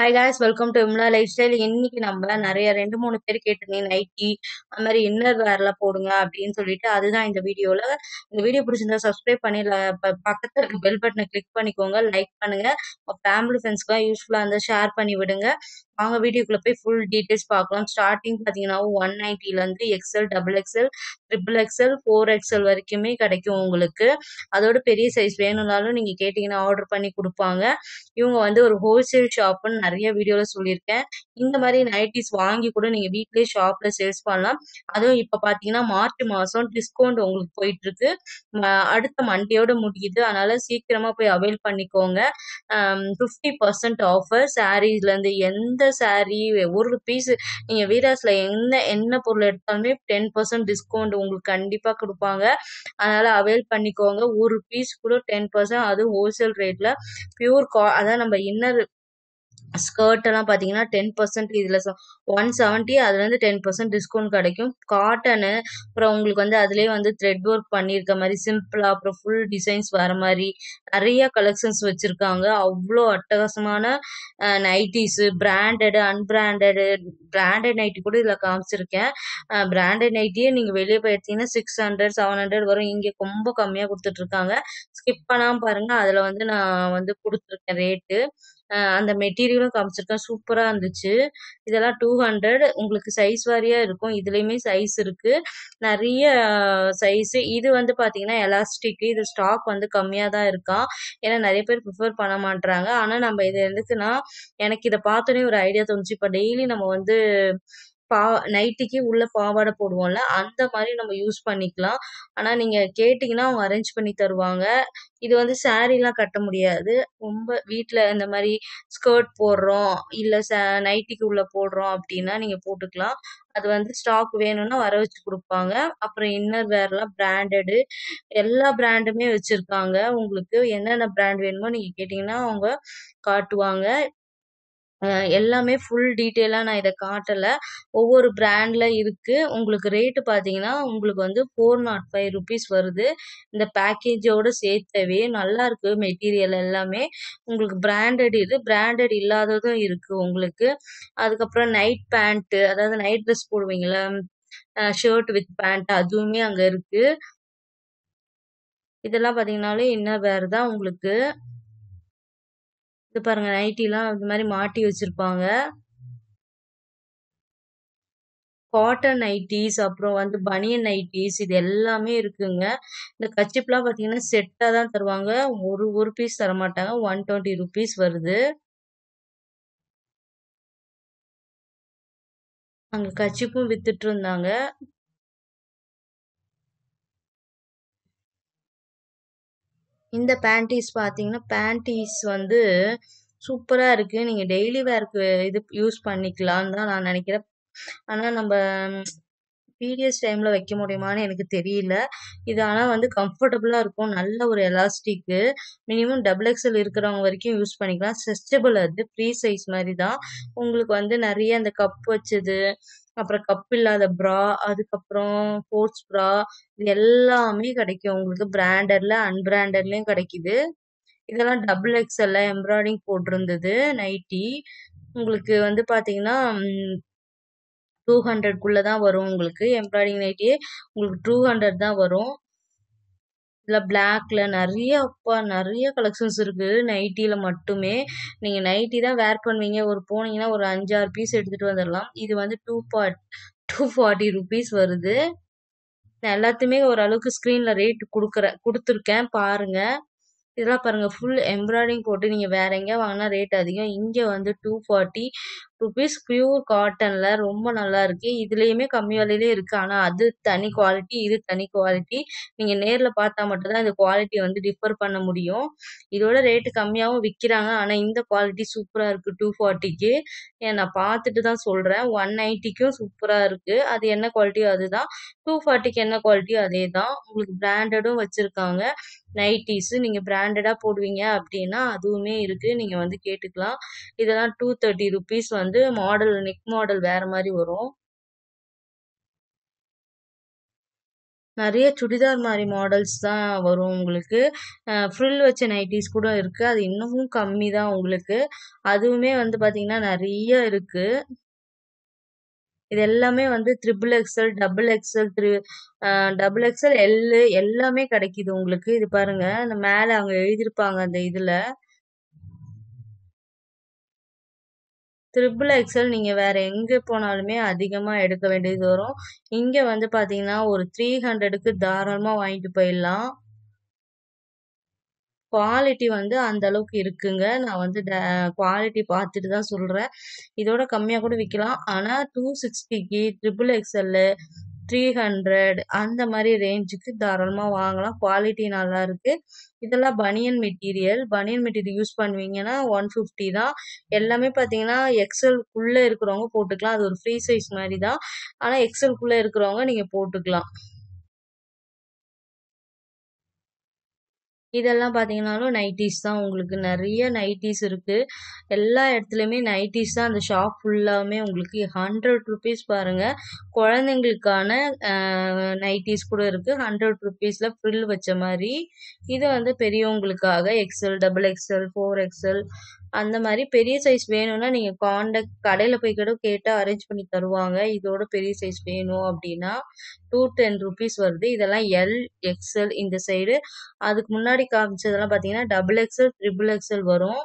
Hi guys welcome to இம்லா life style இன்னைக்கு நம்ம நிறைய ரெண்டு மூணு பேர் கேட்டிருந்தீங்க நைட்டி அந்த மாதிரி இன்னர் வேர்லாம் போடுங்க அப்படின்னு சொல்லிட்டு அதுதான் இந்த வீடியோல இந்த வீடியோ பிடிச்சிருந்தா சப்ஸ்கிரைப் பண்ணி ல- ப- பக்கத்துல இருக்க பெல் பட்டனை கிளிக் பண்ணிக்கோங்க லைக் பண்ணுங்க உங்க ஃபேமிலி ஃப்ரெண்ட்ஸ்க்குலாம் யூஸ்ஃபுல்லா இருந்தா ஷேர் பண்ணி விடுங்க வாங்க வீடியோக்குள்ள போய் ஃபுல் டீடைல்ஸ் பார்க்கலாம் ஸ்டார்டிங் பாத்தீங்கன்னா ஒன் நைன்டில இருந்து XL double XL triple XL four XL வரைக்குமே கிடைக்கும் உங்களுக்கு அதோட பெரிய சைஸ் வேணும்னாலும் நீங்க கேட்டீங்கன்னா ஆர்டர் பண்ணி கொடுப்பாங்க இவங்க வந்து ஒரு ஹோல்சேல் ஷாப்னு நிறைய வீடியோல சொல்லியிருக்கேன் இந்த மாதிரி நைட்டிஸ் வாங்கி கூட நீங்க வீட்லயே ஷாப்ல சேல்ஸ் பண்ணலாம் அதுவும் இப்ப பாத்தீங்கன்னா மார்ச் மாசம் டிஸ்கவுண்ட் உங்களுக்கு போயிட்டு இருக்கு ம- அடுத்த மண்டேயோட முடியுது அதனால சீக்கிரமா போய் அவைல் பண்ணிக்கோங்க ஃபிஃப்டி பர்சன்ட் ஆஃபர் சாரீஸ்ல இருந்து எந்த சாரீ ஒரு பீஸ் நீங்க வீராஸ்ல என்ன என்ன பொருள் எடுத்தாலுமே டென் பர்சன்ட் டிஸ்கவுண்ட் உங்களுக்கு கண்டிப்பா கொடுப்பாங்க அதனால அவைல் பண்ணிக்கோங்க ஒரு பீஸ் கூட டென் பர்சன்ட் அது ஹோல்சேல் ரேட்ல பியூர் கா அதான் நம்ம இன்னர் ஸ்கர்ட் எல்லாம் பாத்தீங்கன்னா டென் பர்சன்ட் இதுல ஒன் செவன்ட்டி அதுல இருந்து டென் பர்சன்ட் டிஸ்கவுண்ட் கிடைக்கும் காட்டனு அப்புறம் உங்களுக்கு வந்து அதுலயே வந்து த்ரெட் ஒர்க் பண்ணியிருக்க மாதிரி சிம்பிளா அப்புறம் ஃபுல் டிசைன்ஸ் வர மாதிரி நிறைய கலெக்ஷன்ஸ் வச்சிருக்காங்க அவ்வளோ அட்டகாசமான nighties branded unbranded branded nighty கூட இதுல காமிச்சிருக்கேன் பிராண்டட் நைட்டியே நீங்க வெளியே போய் எடுத்தீங்கன்னா சிக்ஸ் ஹண்ட்ரட் செவன் ஹண்ட்ரட் வரும் இங்க ரொம்ப கம்மியா கொடுத்துட்டு இருக்காங்க ஸ்கிப் பண்ணாம பாருங்க அதுல வந்து நான் வந்து கொடுத்துருக்கேன் ரேட்டு அந்த மெட்டீரியலும் காமிச்சிருக்கேன் சூப்பரா இருந்துச்சு இதெல்லாம் டூ ஹண்ட்ரட் உங்களுக்கு சைஸ் வாரியா இருக்கும் இதுலயுமே சைஸ் இருக்கு நிறைய சைஸ் இது வந்து பாத்தீங்கன்னா எலாஸ்டிக் இது ஸ்டாக் வந்து கம்மியா தான் இருக்கான் ஏன்னா நிறைய பேர் ப்ரிஃபர் பண்ண மாட்றாங்க ஆனா நம்ம இது எதுக்குன்னா எனக்கு இதை பார்த்தோன்னே ஒரு ஐடியா தோணுச்சு இப்ப டெய்லி நம்ம வந்து பா நைட்டிக்கு உள்ள பாவாடை போடுவோம்ல அந்த மாதிரி நம்ம யூஸ் பண்ணிக்கலாம் ஆனா நீங்க கேட்டீங்கன்னா அவங்க அரேஞ்ச் பண்ணி தருவாங்க இது வந்து சாரீலாம் கட்ட முடியாது ரொம்ப வீட்ல இந்த மாதிரி ஸ்கர்ட் போடுறோம் இல்ல நைட்டிக்கு உள்ள போடுறோம் அப்படின்னா நீங்க போட்டுக்கலாம் அது வந்து ஸ்டாக் வேணும்னா வர வச்சு கொடுப்பாங்க அப்புறம் இன்னர் வேர்லாம் பிராண்டடு எல்லா பிராண்டுமே வச்சிருக்காங்க உங்களுக்கு என்னென்ன பிராண்ட் வேணுமோ நீங்க கேட்டீங்கன்னா அவங்க காட்டுவாங்க அஹ் எல்லாமே ஃபுல் டீட்டெயிலா நான் இதை காட்டல ஒவ்வொரு பிராண்ட்ல இருக்கு உங்களுக்கு ரேட்டு பாத்தீங்கன்னா உங்களுக்கு வந்து ஃபோர் நாட் ஃபைவ் ருபீஸ் வருது இந்த பேக்கேஜோட சேர்த்தவே நல்லா இருக்கு மெட்டீரியல் எல்லாமே உங்களுக்கு பிராண்டட் இது பிராண்டட் இல்லாததும் இருக்கு உங்களுக்கு அதுக்கப்புறம் நைட் பேண்ட் அதாவது நைட் ட்ரெஸ் போடுவீங்களா ஷர்ட் வித் பேண்ட் அதுவுமே அங்க இருக்கு இதெல்லாம் பாத்தீங்கன்னாலே இன்னர் வேர் தான் உங்களுக்கு இது பாருங்க நைட்டிலாம் இந்த மாதிரி மாட்டி வச்சிருப்பாங்க காட்டன் நைட்டிஸ் அப்புறம் வந்து பனியன் நைட்டிஸ் இது எல்லாமே இருக்குங்க இந்த கச்சிப்லாம் பார்த்தீங்கன்னா செட்டாக தான் தருவாங்க ஒரு ஒரு பீஸ் தர மாட்டாங்க ஒன் டுவெண்ட்டி ருபீஸ் வருது அங்கே கச்சிப்பும் வித்துட்டு இருந்தாங்க இந்த பேண்டீஸ் பார்த்தீங்கன்னா பேண்டீஸ் வந்து சூப்பராக இருக்கு நீங்கள் டெய்லி வேர்க்கு இது யூஸ் பண்ணிக்கலாம்னு தான் நான் நினைக்கிறேன் ஆனால் நம்ம பீரியட்ஸ் டைமில் வைக்க முடியுமான்னு எனக்கு தெரியல இது ஆனால் வந்து கம்ஃபர்டபுளாக இருக்கும் நல்ல ஒரு எலாஸ்டிக்கு மினிமம் டபுள் எக்ஸல் இருக்கிறவங்க வரைக்கும் யூஸ் பண்ணிக்கலாம் ஸ்ட்ரெச்சபிள் அது ஃப்ரீ சைஸ் மாதிரி தான் உங்களுக்கு வந்து நிறைய அந்த கப் வச்சது அப்புறம் கப் இல்லாத ப்ரா அதுக்கப்புறம் ஸ்போர்ட்ஸ் ப்ரா இது எல்லாமே கிடைக்கும் உங்களுக்கு பிராண்டட்ல அன்பிராண்டட்லயும் கிடைக்குது இதெல்லாம் டபுள் எக்ஸ்எல்ல எம்ப்ராய்டிங் போட்டிருந்தது நைட்டி உங்களுக்கு வந்து பாத்தீங்கன்னா டூ ஹண்ட்ரட்குள்ள தான் வரும் உங்களுக்கு எம்ப்ராய்டிங் நைட்டியே உங்களுக்கு டூ ஹண்ட்ரட் தான் வரும் இதுல பிளாக்ல நிறைய அப்பா நிறைய கலெக்ஷன்ஸ் இருக்கு நைட்டில மட்டுமே நீங்க நைட்டி தான் வேர் பண்ணுவீங்க ஒரு போனீங்கன்னா ஒரு அஞ்சாறு பீஸ் எடுத்துட்டு வந்துடலாம் இது வந்து டூ ஃபார்ட் டூ ஃபார்ட்டி ருபீஸ் வருது நான் எல்லாத்தையுமே ஓரளவுக்கு ஸ்க்ரீன்ல ரேட் கொடுக்குறேன் கொடுத்துருக்கேன் பாருங்க இதெல்லாம் பாருங்க ஃபுல் எம்ப்ராய்டிங் போட்டு நீங்க வேற எங்கேயா வாங்கினா ரேட் அதிகம் இங்க வந்து டூ ஃபார்ட்டி ருபீஸ் பியூர் காட்டன்ல ரொம்ப நல்லா இருக்கு இதுலயுமே கம்மி விலையிலே இருக்கு ஆனா அது தனி குவாலிட்டி இது தனி குவாலிட்டி நீங்க நேர்ல பார்த்தா மட்டும்தான் இந்த குவாலிட்டி வந்து டிஃபர் பண்ண முடியும் இதோட ரேட்டு கம்மியாவும் விக்கிறாங்க ஆனா இந்த குவாலிட்டி சூப்பரா இருக்கு டூ ஃபார்ட்டிக்கு நான் பார்த்துட்டு தான் சொல்றேன் ஒன் நைன்ட்டிக்கும் சூப்பரா இருக்கு அது என்ன குவாலிட்டியோ அதுதான் டூ ஃபார்ட்டிக்கு என்ன குவாலிட்டியோ அதே தான் உங்களுக்கு பிராண்டடும் வச்சிருக்காங்க நைட்டிஸ் நீங்க பிராண்டடா போடுவீங்க அப்படின்னா அதுவுமே இருக்கு நீங்க வந்து கேட்டுக்கலாம் இதெல்லாம் டூ தேர்ட்டி ருபீஸ் வந்து மாடல் நெக் மாடல் வேற மாதிரி வரும் நெறைய சுடிதார் மாரி மாடல்ஸ் தான் வரும் உங்களுக்கு. அ ஃப்ரில் வச்ச நைட்டீஸ் கூட இருக்கு. அது இன்னமும் கம்மி தான் உங்களுக்கு. அதுவுமே வந்து பார்த்தீங்கன்னா, நெறைய இருக்கு. இது எல்லாமே வந்து triple XL, double XL, three அ டபுள் எக்ஸ்எல், எல்லு எல்லாமே கிடைக்குது உங்களுக்கு. இது பாருங்க. அந்த மேல அங்க எழுதியிருப்பாங்க அந்த இதுல. ட்ரிபிள் எக்ஸ்எல் நீங்க வேற எங்க போனாலுமே அதிகமா எடுக்க வேண்டியது வரும். இங்க வந்து பார்த்தீங்கன்னா, ஒரு 300க்கு தாராளமா வாங்கிட்டு போயிடலாம். குவாலிட்டி வந்து அந்த அளவுக்கு இருக்குங்க. நான் வந்து ட குவாலிட்டி பார்த்துட்டு தான் சொல்றேன். இதோட கம்மியா கூட விக்கலாம். ஆனா 260க்கு ட்ரிபிள் எக்ஸ்எல்லு, 300 அந்த மாரி ரேஞ்சுக்கு தாராளமா வாங்கலாம். குவாலிட்டி நல்லாருக்கு. இதெல்லாம் பனியன் மெட்டீரியல். பனியன் மெட்டீரியல் யூஸ் பண்ணுவீங்கன்னா 150 தான். எல்லாமே பார்த்தீங்கன்னா, எக்ஸ்எல்க்குள்ள இருக்கிறவங்க போட்டுக்கலாம். அது ஒரு ஃப்ரீ சைஸ் மாரி தான். ஆனா எக்ஸ்எல்க்குள்ள இருக்கிறவங்க நீங்க போட்டுக்கலாம். இதெல்லாம் பார்த்தீங்கன்னாலும் நைட்டீஸ் தான் உங்களுக்கு. நெறைய நைட்டீஸ் இருக்கு. எல்லா இடத்துலயுமே நைட்டீஸ் தான் அந்த ஷாப் ஃபுல்லாவுமே உங்களுக்கு ₹100 பாருங்க. குழந்தைங்களுக்கான அ நைட்டீஸ் கூட இருக்கு. ₹100ல ஃப்ரில் வச்ச மாரி. இது வந்து பெரியவங்களுக்காக எக்ஸ்எல், டபுள் எக்ஸ்எல், 4 எக்ஸ்எல் அந்த மாரி பெரிய சைஸ் வேணும்னா, நீங்க கான்டாக்ட் கடையில போய் கூட கேட்டா அரேஞ்ச் பண்ணி தருவாங்க. இதோட பெரிய சைஸ் வேணும் அப்டின்னா, ₹210 வருது. இதெல்லாம் எல், எக்ஸ்எல் இந்த சைடு. அதுக்கு முன்னாடி காமிச்சதெல்லாம் பார்த்தீங்கன்னா, டபுள் எக்ஸ்எல், ட்ரிபிள் எக்ஸ்எல் வரும்.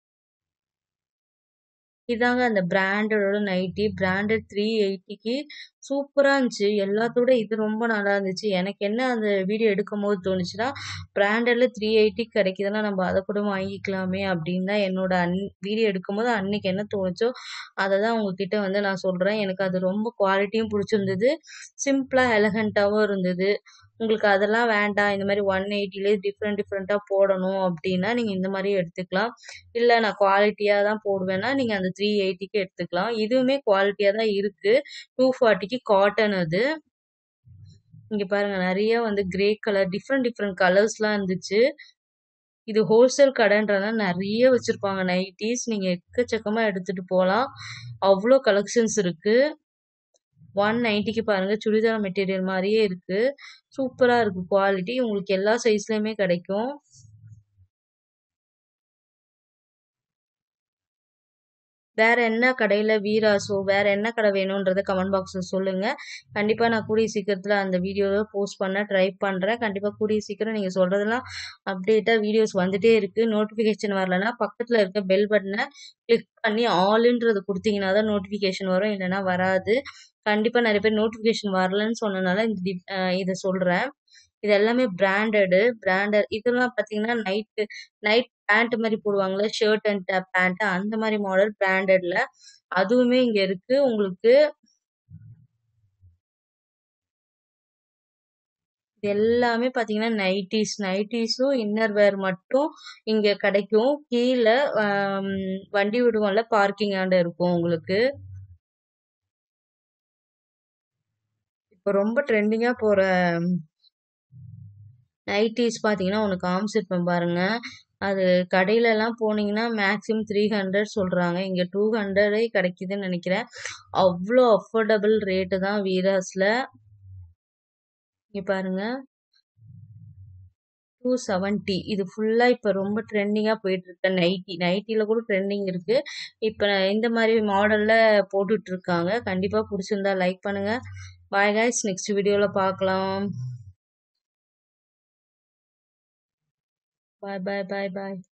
இதாங்க அந்த பிராண்டடோட நைட்டி. பிராண்டட் 380க்கு சூப்பரா இருந்துச்சு. எல்லாத்தோட இது ரொம்ப நல்லா இருந்துச்சு. எனக்கு என்ன அந்த வீடியோ எடுக்கும்போது தோணுச்சுன்னா, பிராண்டட்ல 380க்கு கிடைக்குதுன்னா, நம்ம அத கூட வாங்கிக்கலாமே அப்டின்னு தான் என்னோட அன் வீடியோ எடுக்கும்போது அன்னைக்கு என்ன தோணுச்சோ, அத தான் உங்ககிட்ட வந்து நான் சொல்றேன். எனக்கு அது ரொம்ப குவாலிட்டியும் புடிச்சிருந்தது. சிம்பிளா, எலகன்ட்டாவும் இருந்தது. உங்களுக்கு அதெல்லாம் வேண்டாம். இந்த மாரி 180லயே டிஃபரெண்ட் டிஃபரெண்ட்டா போடணும் அப்டின்னா, நீங்க இந்த மாரி எடுத்துக்கலாம். இல்ல நான் குவாலிட்டியா தான் போடுவேன்னா, நீங்க அந்த 380க்கு எடுத்துக்கலாம். இதுவுமே குவாலிட்டியா தான் இருக்கு. 240க்கு காட்டன் அது. இங்க பாருங்க நெறைய வந்து கிரே கலர் டிஃபரெண்ட் டிஃபரெண்ட் கலர்ஸ்லாம் இருந்துச்சு. இது ஹோல்சேல் கடைன்றனால நெறைய வச்சிருப்பாங்க நைட்டீஸ். நீங்க எக்கச்சக்கமா எடுத்துட்டு போலாம். அவ்ளோ கலெக்ஷன்ஸ் இருக்கு. 190க்கு பாருங்க. சுடிதார் மெட்டீரியல் மாரியே இருக்கு. சூப்பரா இருக்கு குவாலிட்டி. உங்களுக்கு எல்லா சைஸ்லயுமே கிடைக்கும். வேற என்ன கடையில வீராஸோ, வேற என்ன கடை வேணுன்றத கமெண்ட் பாக்ஸ்ல சொல்லுங்க. கண்டிப்பா நான் கூடிய சீக்கிரத்தில அந்த வீடியோவ போஸ்ட் பண்ண ட்ரை பண்றேன். கண்டிப்பா கூடிய சீக்கிரம் நீங்க சொல்றதெல்லாம் அப்டேட்டா வீடியோஸ் வந்துட்டே இருக்கு. நோட்டிஃபிகேஷன் வரலன்னா, பக்கத்துல இருக்க பெல் பட்டன கிளிக் பண்ணி ஆல்ன்றத குடுத்தீங்கன்னா தான் நோட்டிஃபிகேஷன் வரும். இல்லன்னா வராது. கண்டிப்பா நெறைய பேர் நோட்டிஃபிகேஷன் வரலன்னு சொன்னனால இந்த டிப் அ இத சொல்றேன். இது எல்லாமே பிராண்டடு. பிராண்டட் இதெல்லாம் பார்த்தீங்கன்னா, நைட்டு நைட் பேண்ட் மாரி போடுவாங்கல்ல, ஷர்ட் அண்ட் ட பேண்ட் அந்த மாரி மாடல் பிராண்டட்ல. அதுவுமே இங்க இருக்கு. உங்களுக்கு இது எல்லாமே பார்த்தீங்கன்னா, நைட்டீஸ். நைட்டீஸும் இன்னர் வேர் மட்டும் இங்க கிடைக்கும். கீழ அம் வண்டி விடுவோம்ல, பார்க்கிங் ஆண்ட இருக்கும் உங்களுக்கு. இப்ப ரொம்ப ட்ரெண்டிங்கா போற நைட்டீஸ் பார்த்தீங்கன்னா, ஒண்ணு காமிச்சிருப்பேன் பாருங்க. அது கடையிலலாம் போனீங்கன்னா, மேக்ஸிமம் 300 சொல்றாங்க. இங்க 200 கிடைக்குதுன்னு நெனைக்கிறேன். அவ்ளோ அஃபோர்டபிள் ரேட்டு தான் வீராஸ்ல. இங்க பாருங்க. 270 இது ஃபுல்லா இப்ப ரொம்ப ட்ரெண்டிங்கா போயிட்டு இருக்க நைட்டி. நைட்டில கூட ட்ரெண்டிங் இருக்கு. இப்ப இந்த மாரி மாடல்ல போட்டுட்டு இருக்காங்க. கண்டிப்பா புடிச்சிருந்தா லைக் பண்ணுங்க. Bye guys. நெக்ஸ்ட் வீடியோல பார்க்கலாம். பாய், பாய், பாய், பாய்.